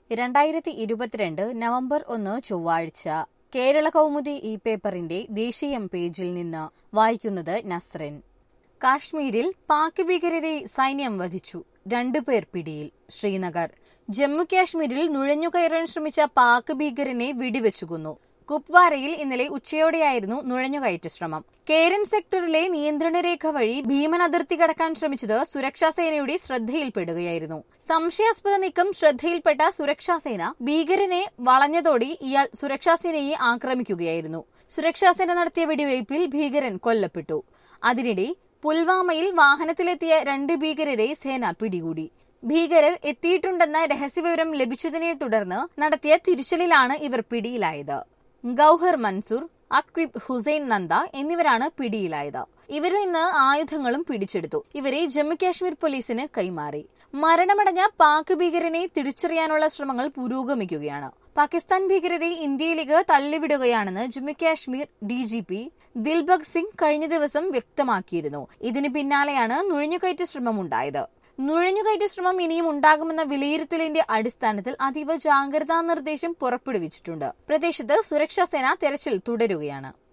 രണ്ടായിരത്തി ഇരുപത്തിരണ്ട് നവംബർ ഒന്ന് ചൊവ്വാഴ്ച കേരള കൗമുദി ഈ പേപ്പറിന്റെ ദേശീയം പേജിൽ നിന്ന് വായിക്കുന്നത് നസ്റിൻ കാശ്മീരിൽ പാക് ഭീകരരെ സൈന്യം വധിച്ചു രണ്ടുപേർ പിടിയിൽ ശ്രീനഗർ ജമ്മു കാശ്മീരിൽ നുഴഞ്ഞുകയറാൻ ശ്രമിച്ച പാക് ഭീകരനെ വെടിവെച്ചു കൊന്നു കുപ്വാരയിൽ ഇന്നലെ ഉച്ചയോടെയായിരുന്നു നുഴഞ്ഞുകയറ്റ ശ്രമം കേരൻ സെക്ടറിലെ നിയന്ത്രണ രേഖ വഴി ഭീമൻ അതിർത്തി കടക്കാൻ ശ്രമിച്ചത് സുരക്ഷാ സേനയുടെ ശ്രദ്ധയിൽപ്പെടുകയായിരുന്നു സംശയാസ്പദ നീക്കം ശ്രദ്ധയിൽപ്പെട്ട സുരക്ഷാ സേന ഭീകരനെ വളഞ്ഞതോടെ ഇയാൾ സുരക്ഷാ സേനയെ ആക്രമിക്കുകയായിരുന്നു സുരക്ഷാ സേന നടത്തിയ വെടിവയ്പിൽ ഭീകരൻ കൊല്ലപ്പെട്ടു അതിനിടെ പുൽവാമയിൽ വാഹനത്തിലെത്തിയ രണ്ട് ഭീകരരെ സേന പിടികൂടി ഭീകരർ എത്തിയിട്ടുണ്ടെന്ന രഹസ്യവിവരം ലഭിച്ചതിനെ തുടർന്ന് നടത്തിയ തിരിച്ചലിലാണ് ഇവർ പിടിയിലായത് ഗൌഹർ മൻസൂർ അക്വിബ് ഹുസൈൻ നന്ദ എന്നിവരാണ് പിടിയിലായത് ഇവരിൽ നിന്ന് ആയുധങ്ങളും പിടിച്ചെടുത്തു ഇവരെ ജമ്മുകാശ്മീർ പോലീസിന് കൈമാറി മരണമടഞ്ഞ പാക് ഭീകരനെ തിരിച്ചറിയാനുള്ള ശ്രമങ്ങൾ പുരോഗമിക്കുകയാണ് പാകിസ്ഥാൻ ഭീകരരെ ഇന്ത്യയിലേക്ക് തള്ളിവിടുകയാണെന്ന് Jammu Kashmir D G P Dilbagh Singh കഴിഞ്ഞ ദിവസം വ്യക്തമാക്കിയിരുന്നു ഇതിന് പിന്നാലെയാണ് നുഴഞ്ഞുകയറ്റ ശ്രമമുണ്ടായത് നുഴഞ്ഞുകയറ്റ ശ്രമം ഇനിയും ഉണ്ടാകുമെന്ന വിലയിരുത്തലിന്റെ അടിസ്ഥാനത്തിൽ അതീവ ജാഗ്രതാ നിർദ്ദേശം പുറപ്പെടുവിച്ചിട്ടുണ്ട് പ്രദേശത്ത് സുരക്ഷാ സേന തെരച്ചിൽ തുടരുകയാണ്